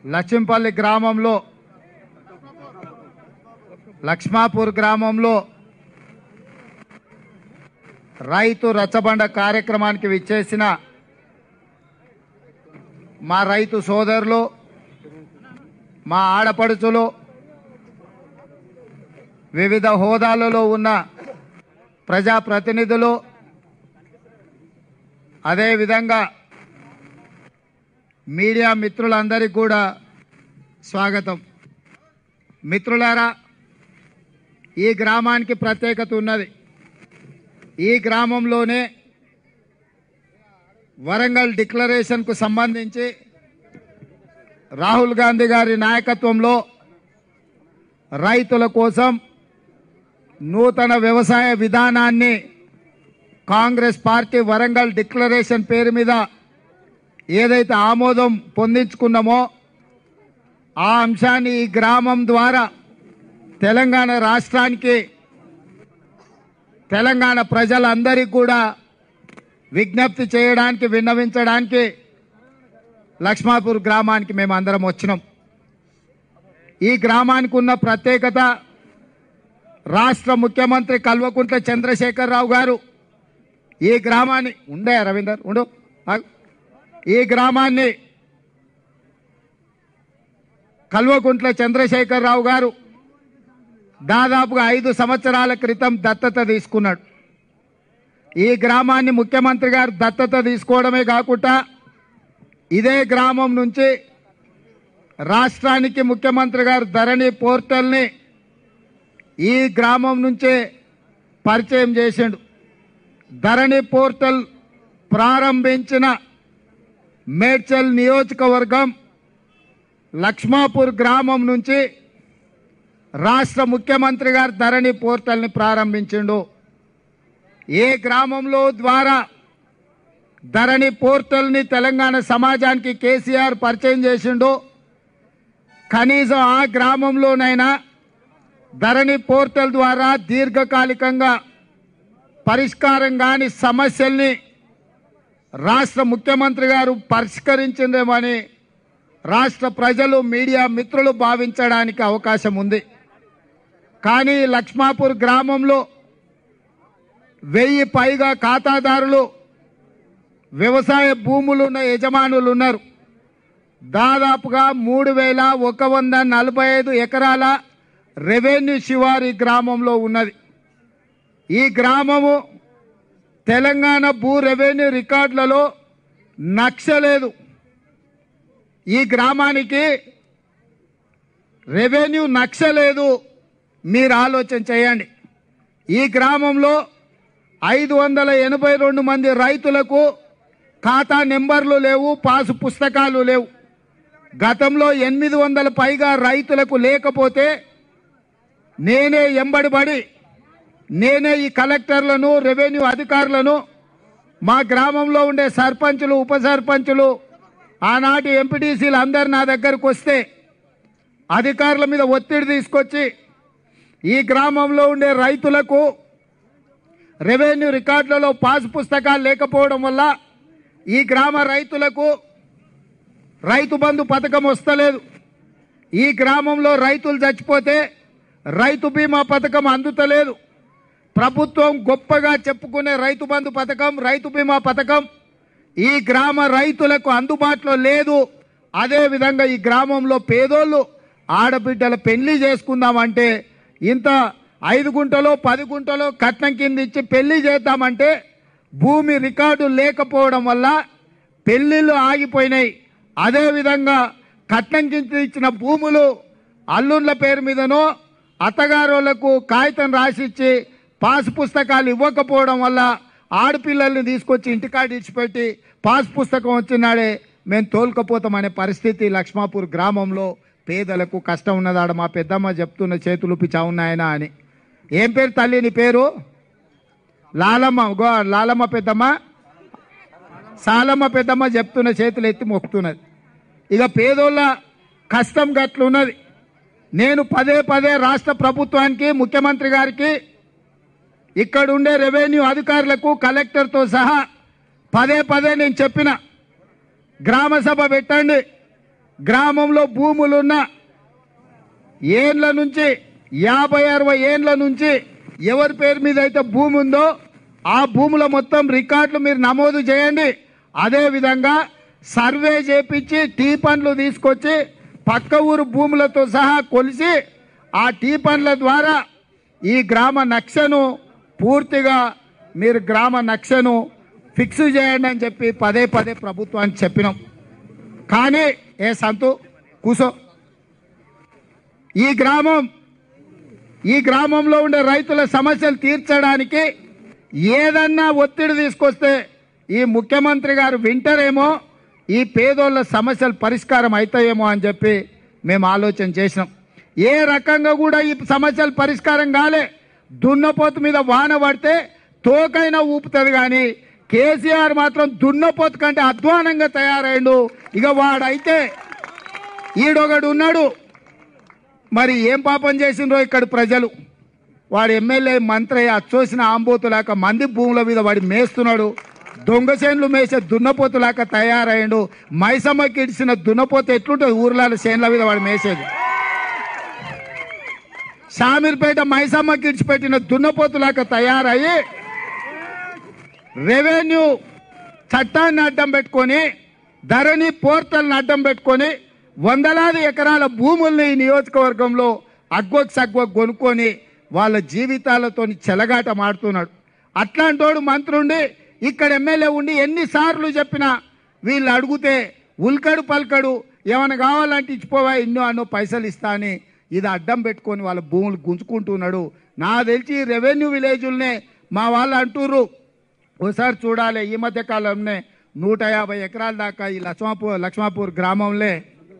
లక్ష్మపల్లి గ్రామంలో లక్ష్మాపూర్ గ్రామంలో రైతు రచ్చబండ కార్యక్రమానికి విచ్చేసిన మా రైతు సోదరులు మా ఆడపడుచులు వివిధ హోదాలలో ఉన్న ప్రజాప్రతినిధులు అదేవిధంగా మీడియా మిత్రులందరికీ కూడా స్వాగతం మిత్రులారా ఈ గ్రామానికి ప్రత్యేకత ఉన్నది ఈ గ్రామంలోనే వరంగల్ డిక్లరేషన్కు సంబంధించి రాహుల్ గాంధీ గారి నాయకత్వంలో రైతుల కోసం నూతన వ్యవసాయ విధానాన్ని కాంగ్రెస్ పార్టీ వరంగల్ డిక్లరేషన్ పేరు మీద ఏదైతే ఆమోదం పొందించుకున్నామో ఆ అంశాన్ని ఈ గ్రామం ద్వారా తెలంగాణ రాష్ట్రానికి తెలంగాణ ప్రజలందరికీ కూడా విజ్ఞప్తి చేయడానికి విన్నవించడానికి లక్ష్మాపూర్ గ్రామానికి మేము అందరం వచ్చినాం ఈ గ్రామానికి ఉన్న ప్రత్యేకత రాష్ట్ర ముఖ్యమంత్రి కల్వకుంట్ల చంద్రశేఖరరావు గారు ఈ గ్రామాన్ని ఉండే రవీందర్ ఉండు ఆగు. ఈ గ్రామాన్ని కల్వకుంట్ల చంద్రశేఖరరావు గారు దాదాపుగా ఐదు సంవత్సరాల క్రితం దత్తత తీసుకున్నాడు ఈ గ్రామాన్ని ముఖ్యమంత్రి గారు దత్తత తీసుకోవడమే కాకుండా ఇదే గ్రామం నుంచి రాష్ట్రానికి ముఖ్యమంత్రి గారు ధరణి పోర్టల్ని ఈ గ్రామం నుంచే పరిచయం చేసిండు ధరణి పోర్టల్ ప్రారంభించిన మేడ్చల్ నియోజకవర్గం లక్ష్మాపూర్ గ్రామం నుంచి రాష్ట్ర ముఖ్యమంత్రి గారు ధరణి పోర్టల్ని ప్రారంభించిండు ఏ గ్రామంలో ద్వారా ధరణి పోర్టల్ని తెలంగాణ సమాజానికి కేసీఆర్ పరిచయం చేసిండు కనీసం ఆ గ్రామంలోనైనా ధరణి పోర్టల్ ద్వారా దీర్ఘకాలికంగా పరిష్కారం కాని సమస్యల్ని రాష్ట్ర ముఖ్యమంత్రి గారు పరిష్కరించిందేమని రాష్ట్ర ప్రజలు మీడియా మిత్రులు భావించడానికి అవకాశం ఉంది కానీ లక్ష్మాపూర్ గ్రామంలో వెయ్యి పైగా ఖాతాదారులు వ్యవసాయ భూములున్న యజమానులు ఉన్నారు దాదాపుగా మూడు వేల ఒక వంద నలభై ఐదు ఎకరాల రెవెన్యూ శివారి గ్రామంలో ఉన్నది ఈ గ్రామము తెలంగాణ భూ రెవెన్యూ రికార్డులలో నక్షలేదు ఈ గ్రామానికి రెవెన్యూ నక్షలేదు మీరు ఆలోచన చేయండి ఈ గ్రామంలో ఐదు వందల ఎనభై రెండు మంది రైతులకు ఖాతా నెంబర్లు లేవు పాసు పుస్తకాలు లేవు గతంలో ఎనిమిది వందల పైగా రైతులకు లేకపోతే నేనే ఎంబడిపడి నేనే ఈ కలెక్టర్లను రెవెన్యూ అధికారులను మా గ్రామంలో ఉండే సర్పంచులు ఉప సర్పంచులు ఆనాటి ఎంపీటీసీలు అందరు నా దగ్గరకు వస్తే అధికారుల మీద ఒత్తిడి తీసుకొచ్చి ఈ గ్రామంలో ఉండే రైతులకు రెవెన్యూ రికార్డులలో పాస్ పుస్తకాలు లేకపోవడం వల్ల ఈ గ్రామ రైతులకు రైతు బంధు పథకం వస్తలేదు ఈ గ్రామంలో రైతులు చచ్చిపోతే రైతు బీమా పథకం అందుతలేదు ప్రభుత్వం గొప్పగా చెప్పుకునే రైతు బంధు పథకం రైతు బీమా పథకం ఈ గ్రామ రైతులకు అందుబాటులో లేదు అదే విధంగా ఈ గ్రామంలో పేదోళ్ళు ఆడబిడ్డల పెళ్లి చేసుకుందామంటే ఇంత ఐదు గుంటలో పది గుంటలో కట్నం కింద ఇచ్చి పెళ్లి చేద్దామంటే భూమి రికార్డు లేకపోవడం వల్ల పెళ్లిళ్ళు ఆగిపోయినాయి అదేవిధంగా కట్నం కింద ఇచ్చిన భూములు అల్లుళ్ళ పేరు మీదనో అత్తగారులకు కాగితం రాసిచ్చి పాస్ పుస్తకాలు ఇవ్వకపోవడం వల్ల ఆడపిల్లల్ని తీసుకొచ్చి ఇంటికాడ ఇచ్చిపెట్టి పాస్ పుస్తకం వచ్చినాడే మేము తోలుకపోతామనే పరిస్థితి లక్ష్మాపూర్ గ్రామంలో పేదలకు కష్టం ఉన్నదాడ మా పెద్దమ్మ చెప్తున్న చేతులు ఉన్నాయనా అని ఏం పేరు తల్లి నీ పేరు లాలమ్మ గో లాలమ్మ పెద్దమ్మ సాలమ్మ పెద్దమ్మ చెప్తున్న చేతులు ఎత్తి మొక్కుతున్నది ఇక పేదోళ్ళ కష్టం గట్లున్నది నేను పదే పదే రాష్ట్ర ప్రభుత్వానికి ముఖ్యమంత్రి గారికి ఇక్కడ ఉండే రెవెన్యూ అధికారులకు కలెక్టర్తో సహా పదే పదే నేను చెప్పిన గ్రామ సభ పెట్టండి గ్రామంలో భూములున్న ఏండ్ల నుంచి యాభై అరవై ఏండ్ల నుంచి ఎవరి పేరు మీద అయితే భూమి ఉందో ఆ భూముల మొత్తం రికార్డులు మీరు నమోదు చేయండి అదే విధంగా సర్వే చేపించి టీ పండ్లు తీసుకొచ్చి పక్క ఊరు భూములతో సహా కొలిసి ఆ టీ పండ్ల ద్వారా ఈ గ్రామ నక్షను పూర్తిగా మీరు గ్రామ నక్షను ఫిక్స్ చేయండి అని చెప్పి పదే పదే ప్రభుత్వానికి చెప్పినాం కానీ ఏ సంతు కూసో ఈ గ్రామం ఈ గ్రామంలో ఉండే రైతుల సమస్యలు తీర్చడానికి ఏదన్నా ఒత్తిడి తీసుకొస్తే ఈ ముఖ్యమంత్రి గారు వింటారేమో ఈ పేదోళ్ళ సమస్యలు పరిష్కారం అవుతాయేమో అని చెప్పి మేము ఆలోచన చేసినాం ఏ రకంగా కూడా ఈ సమస్యలు పరిష్కారం కాలే దున్నపోతు మీద వాన పడితే తోకైనా ఊపుతుంది కానీ కేసీఆర్ మాత్రం దున్నపోతు కంటే అధ్వానంగా తయారైండు ఇక వాడైతే ఈడొకడు ఉన్నాడు మరి ఏం పాపం చేసిండ్రో ఇక్కడ ప్రజలు వాడు ఎమ్మెల్యే మంత్రి అచ్చోసిన ఆంబోతులాక మంది భూముల మీద వాడు మేస్తున్నాడు దొంగ చేన్లు మేసే దున్నపోతులాక తయారయ్యాడు మైసమ్మకి ఇడిచిన దున్నపోత ఎట్లుంటుంది ఊర్లాల చేన్ల మీద వాడు మేసేది షామీర్పేట మైసమ్మకి ఇడిచిపెట్టిన దున్నపోతులాక తయారయ్యి రెవెన్యూ చట్టాన్ని అడ్డం పెట్టుకొని ధరణి పోర్టల్ని అడ్డం పెట్టుకొని వందలాది ఎకరాల భూముల్ని ఈ నియోజకవర్గంలో అగ్వక్ సగ్వక్ కొనుక్కొని వాళ్ళ జీవితాలతో చెలగాట మాడుతున్నాడు అట్లాంటోడు మంత్రుండి ఇక్కడ ఎమ్మెల్యే ఉండి ఎన్నిసార్లు చెప్పినా వీళ్ళు అడిగితే ఉల్కడు పల్కడు ఏమైనా కావాలంటే ఇచ్చిపోవా ఇన్నో అన్నో పైసలు ఇస్తా అని ఇది అడ్డం పెట్టుకొని వాళ్ళ భూములు గుంజుకుంటున్నాడు నా తెలిసి రెవెన్యూ విలేజుల్నే మా వాళ్ళు అంటుర్రు ఒకసారి చూడాలి ఈ మధ్య కాలంలో నూట యాభై ఎకరాల దాకా ఈ లక్ష్మాపూర్ లక్ష్మాపూర్ గ్రామంలో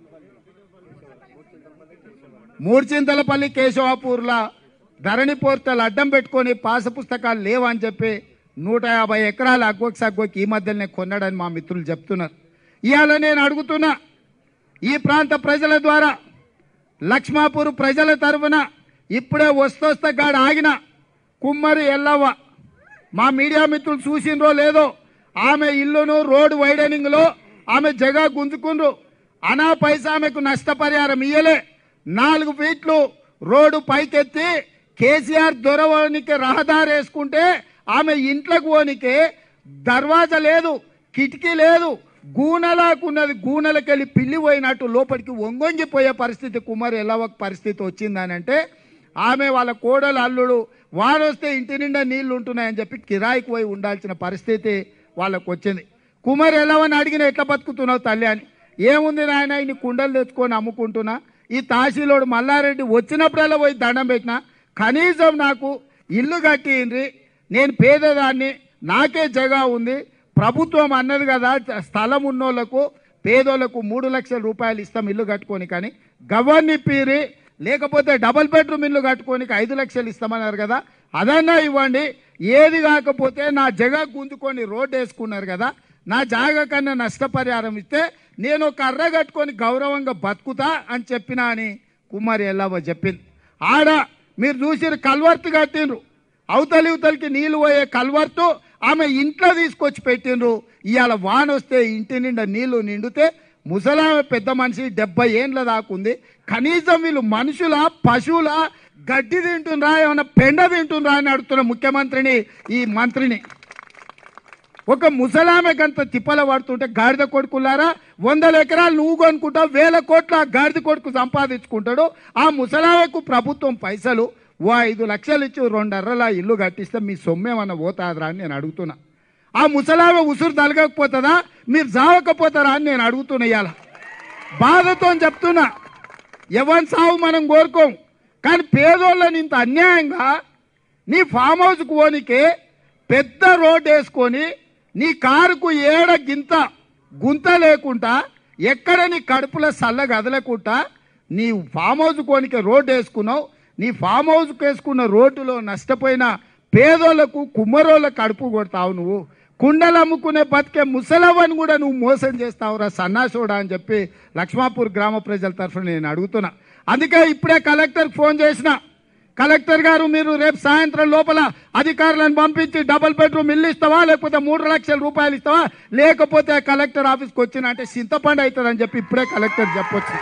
మూర్చింతలపల్లి కేశవాపూర్లా ధరణి పోర్టల్ అడ్డం పెట్టుకొని పాస పుస్తకాలు లేవని చెప్పి నూట యాభై ఎకరాల అగ్గోకి సగ్గోకి ఈ మధ్యలోనే కొన్నాడని మా మిత్రులు చెప్తున్నారు ఇవాళ నేను అడుగుతున్నా ఈ ప్రాంత ప్రజల ద్వారా లక్ష్మాపూర్ ప్రజల తరఫున ఇప్పుడే వస్తొస్త గాడ ఆగిన కుమ్మరి ఎల్లవ్వ మా మీడియా మిత్రులు చూసిండ్రో లేదో ఆమె ఇల్లును రోడ్ వైడనింగ్ లో ఆమె జగా గుంజుకుండ్రు అనా పైసా ఆమెకు నష్టపరిహారం ఇయ్యలే నాలుగు ఫీట్లు రోడ్డు పైకెత్తి కేసీఆర్ దొరవనికి రహదారి వేసుకుంటే ఆమె ఇంట్లోకి పోనికే దర్వాజా లేదు కిటికీ లేదు గూనలాకున్నది గూనలకెళ్ళి పిల్లి పోయినట్టు లోపలికి వంగొంగిపోయే పరిస్థితి కుమార్ ఎల్లవక పరిస్థితి వచ్చిందనంటే ఆమె వాళ్ళ కోడలు అల్లుడు వాడొస్తే ఇంటి నిండా నీళ్లు ఉంటున్నాయని చెప్పి కిరాయికి పోయి ఉండాల్సిన పరిస్థితి వాళ్ళకు వచ్చింది కుమార్ ఎల్లవని అడిగిన ఎట్లా బతుకుతున్నావు తల్లి అని ఏముంది నాయన ఇన్ని కుండలు తెచ్చుకొని అమ్ముకుంటున్నా ఈ తహసీలోడు మల్లారెడ్డి వచ్చినప్పుడల్లా పోయి దండం పెట్టినా కనీసం నాకు ఇల్లు కట్టిండ్రి నేను పేదదాన్ని నాకే జగా ఉంది ప్రభుత్వం అన్నది కదా స్థలం ఉన్నోళ్లకు పేదోళ్లకు మూడు లక్షల రూపాయలు ఇస్తాం ఇల్లు కట్టుకొని కానీ గవర్ని పీరి లేకపోతే డబుల్ బెడ్రూమ్ ఇల్లు కట్టుకోనికి ఐదు లక్షలు ఇస్తామన్నారు కదా అదన్నా ఇవ్వండి ఏది కాకపోతే నా జగ గుంజుకొని రోడ్డు వేసుకున్నారు కదా నా జాగ కన్నా నష్టపరిహారం ఇస్తే నేను ఒక అర్ర కట్టుకొని గౌరవంగా బతుకుతా అని చెప్పినా అని కుమారి ఎల్లవ్వ చెప్పింది ఆడ మీరు చూసిన కల్వర్తు కట్టిండ్రు అవతలి ఇవతలికి నీళ్లు పోయే కల్వర్తు ఆమె ఇంట్లో తీసుకొచ్చి పెట్టిండ్రు ఇవాళ వాన వస్తే ఇంటి నిండా నీళ్లు నిండితే ముసలామె పెద్ద మనిషి డెబ్బై ఏండ్ల దాకుంది కనీసం వీళ్ళు మనుషుల పశువుల గడ్డి తింటుండ్రా ఏమైనా పెండ తింటుండ్రా అని అడుగుతున్న ముఖ్యమంత్రిని ఈ మంత్రిని ఒక ముసలామెకంత తిప్పల పడుతుంటే గాడిద కొడుకులారా వందల ఎకరాలు నువ్వు కొనుక్కుంటావు వేల కోట్ల ఆ గాడిద కొడుకు సంపాదించుకుంటాడు ఆ ముసలామెకు ప్రభుత్వం పైసలు ఓ ఐదు లక్షలు ఇచ్చి రెండర్రల ఇల్లు కట్టిస్తే మీ సొమ్మేమన్నా పోతాదరా అని నేను అడుగుతున్నా ఆ ముసలామె ఉసురు తలగకపోతుందా మీరు జావకపోతారా అని నేను అడుగుతున్నా ఇవాళ బాధతో చెప్తున్నా ఎవరి సావు మనం కోరుకోం కానీ పేదోళ్ళని ఇంత అన్యాయంగా నీ ఫామ్ హౌస్కి పోనీకే పెద్ద రోడ్ వేసుకొని నీ కారుకు ఏడ గింత గుంత లేకుండా ఎక్కడ నీ కడుపులో సల్ల గదలకుండా నీ ఫామ్ హౌస్ కోనికే రోడ్డు వేసుకున్నావు నీ ఫామ్ హౌస్కి వేసుకున్న రోడ్డులో నష్టపోయిన పేదోళ్లకు కుమ్మరోళ్ళ కడుపు కొడతావు నువ్వు కుండలు అమ్ముకునే బతికే ముసలవ్వని కూడా నువ్వు మోసం చేస్తావురా సన్నాసోడా అని చెప్పి లక్ష్మాపూర్ గ్రామ ప్రజల తరఫున నేను అడుగుతున్నా అందుకే ఇప్పుడే కలెక్టర్కి ఫోన్ చేసిన కలెక్టర్ గారు మీరు రేపు సాయంత్రం లోపల అధికారులను పంపించి డబుల్ బెడ్రూమ్ ఇల్లు ఇస్తావా లేకపోతే మూడు లక్షల రూపాయలు ఇస్తావా లేకపోతే కలెక్టర్ ఆఫీస్కి వచ్చిన అంటే చింతపండు అవుతుందని చెప్పి ఇప్పుడే కలెక్టర్ చెప్పొచ్చు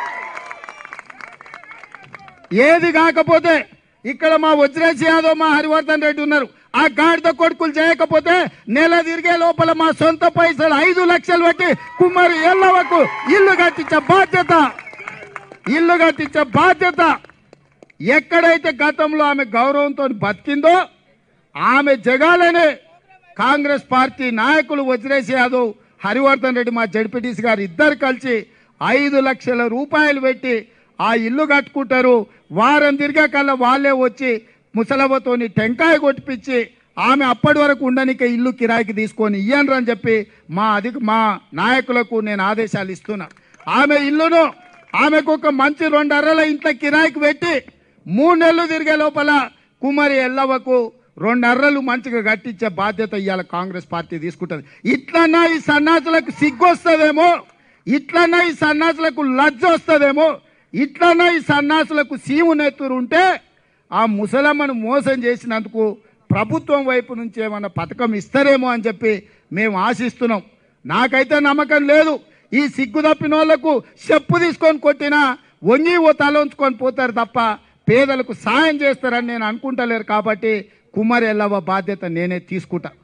ఏది కాకపోతే ఇక్కడ మా వజ్రేష్ యాదవ్ మా హరివర్ధన్ రెడ్డి ఉన్నారు ఆ గాడిద కొడుకులు చేయకపోతే నెల తిరిగే లోపల మా సొంత పైసలు ఐదు లక్షలు పెట్టి కుమారి ఎల్లవకు ఇల్లు కట్టించే బాధ్యత ఇల్లు కట్టించే బాధ్యత ఎక్కడైతే గతంలో ఆమె గౌరవంతో బతికిందో ఆమె జగాలనే కాంగ్రెస్ పార్టీ నాయకులు వజ్రేష్ యాదవ్ హరివర్ధన్ రెడ్డి మా జడ్పీటీసీ గారు ఇద్దరు కలిసి ఐదు లక్షల రూపాయలు పెట్టి ఆ ఇల్లు కట్టుకుంటారు వారం తిరిగే కల్లా వాళ్ళే వచ్చి ముసలవ్వతోని టెంకాయ కొట్టిపించి ఆమె అప్పటి వరకు ఉండనిక ఇల్లు కిరాయికి తీసుకొని ఇయ్యండ్రు అని చెప్పి మా అధిక మా నాయకులకు నేను ఆదేశాలు ఇస్తున్నా ఆమె ఇల్లును ఆమెకు ఒక మంచి రెండు అర్రల ఇంట్లో కిరాయికి పెట్టి మూడు నెలలు తిరిగే లోపల కుమారి ఎల్లవ్వకు రెండు అర్రలు మంచిగా కట్టించే బాధ్యత ఇవాళ కాంగ్రెస్ పార్టీ తీసుకుంటుంది ఇట్లన్నా ఈ సన్నాసులకు సిగ్గు వస్తుందేమో ఇట్లన్నా ఈ సన్నాసులకు లజ్జ వస్తుందేమో ఇట్లన్నా ఈ సన్నాసులకు సీము నెత్తురు ఉంటే ఆ ముసలమ్మను మోసం చేసినందుకు ప్రభుత్వం వైపు నుంచి ఏమన్నా పథకం ఇస్తారేమో అని చెప్పి మేము ఆశిస్తున్నాం నాకైతే నమ్మకం లేదు ఈ సిగ్గు తప్పిన వాళ్లకు చెప్పు తీసుకొని కొట్టినా వంగి ఓ తల ఉంచుకొని పోతారు తప్ప పేదలకు సాయం చేస్తారని నేను అనుకుంటలేరు కాబట్టి కుమారి ఎల్లవ్వ బాధ్యత నేనే తీసుకుంటా